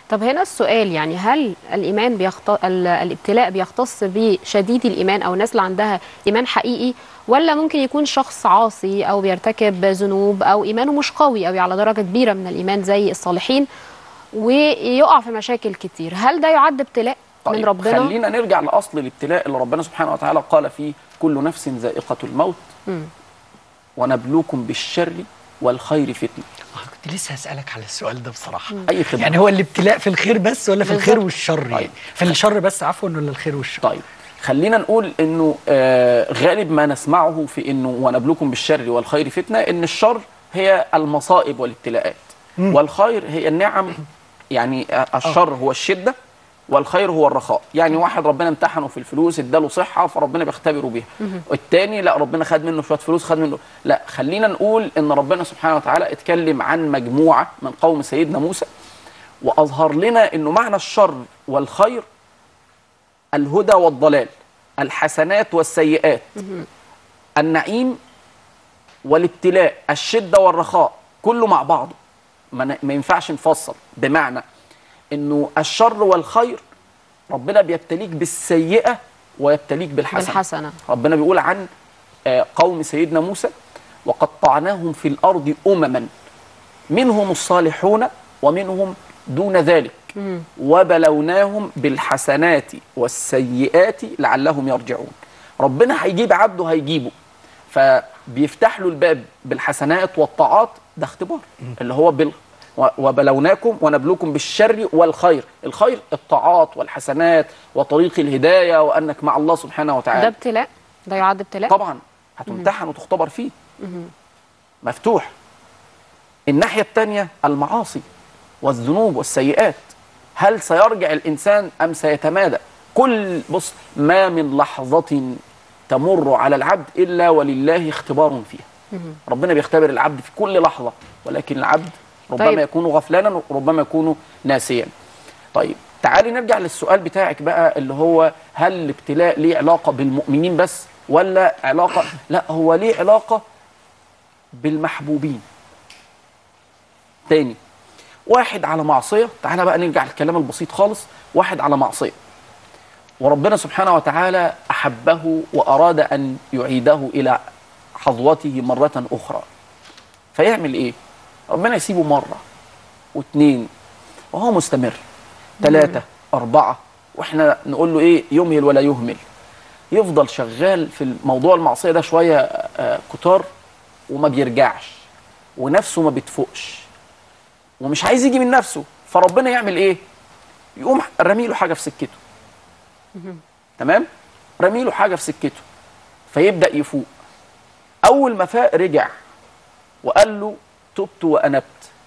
طب هنا السؤال يعني هل الايمان بيخت... ال- الابتلاء بيختص بشديد الايمان او الناس اللي عندها ايمان حقيقي ولا ممكن يكون شخص عاصي او بيرتكب ذنوب او ايمانه مش قوي او على درجه كبيره من الايمان زي الصالحين ويقع في مشاكل كتير هل ده يعد ابتلاء من ربنا خلينا نرجع لاصل الابتلاء اللي ربنا سبحانه وتعالى قال فيه كل نفس ذائقه الموت مم. ونبلوكم بالشر والخير فتنه آه، كنت لسه هسألك على السؤال ده بصراحة اي خدمه يعني هو الابتلاء في الخير بس ولا في الخير بالظبط. والشر يعني طيب. في الشر بس عفوا ولا الخير والشر طيب خلينا نقول انه آه غالب ما نسمعه في انه ونبلوكم بالشر والخير فتنه ان الشر هي المصائب والابتلاءات والخير هي النعم يعني آه، الشر هو الشده والخير هو الرخاء يعني واحد ربنا امتحنه في الفلوس اداله صحه فربنا بيختبره بيها التاني لا ربنا خد منه شويه فلوس خد منه لا خلينا نقول ان ربنا سبحانه وتعالى اتكلم عن مجموعه من قوم سيدنا موسى واظهر لنا انه معنى الشر والخير الهدى والضلال الحسنات والسيئات النعيم والابتلاء الشدة والرخاء كله مع بعضه ما, ن- ما ينفعش نفصل بمعنى انه الشر والخير ربنا بيبتليك بالسيئة ويبتليك بالحسنة بالحسنه ربنا بيقول عن آه، قوم سيدنا موسى وقطعناهم في الأرض أمما منهم الصالحون ومنهم دون ذلك وبلوناهم بالحسنات والسيئات لعلهم يرجعون ربنا هيجيب عبده هيجيبه فبيفتح له الباب بالحسنات والطاعات ده اختبار اللي هو بال و- وبلوناكم ونبلوكم بالشر والخير الخير الطاعات والحسنات وطريق الهداية وأنك مع الله سبحانه وتعالى ده ابتلاء ده يعد ابتلاء طبعا هتمتحن وتختبر فيه مفتوح الناحية الثانية المعاصي والذنوب والسيئات هل سيرجع الإنسان أم سيتمادى كل بص ما من لحظة تمر على العبد إلا ولله اختبار فيها ربنا بيختبر العبد في كل لحظة ولكن العبد ربما طيب. يكون غفلانا وربما يكون ناسيا طيب تعالي نرجع للسؤال بتاعك بقى اللي هو هل الابتلاء ليه علاقة بالمؤمنين بس ولا علاقة لا هو ليه علاقة بالمحبوبين تاني واحد على معصية تعالى بقى نرجع للكلام البسيط خالص واحد على معصية وربنا سبحانه وتعالى أحبه وأراد أن يعيده إلى حظوته مرة أخرى فيعمل إيه؟ ربنا يسيبه مرة واثنين وهو مستمر ثلاثة أربعة وإحنا نقول له إيه يمهل ولا يهمل يفضل شغال في موضوع المعصية ده شوية آه، كتار وما بيرجعش ونفسه ما بتفوقش ومش عايز يجي من نفسه فربنا يعمل ايه يقوم رمي له حاجه في سكته تمام رمي له حاجه في سكته فيبدا يفوق اول ما فاق رجع وقال له تبت وانبت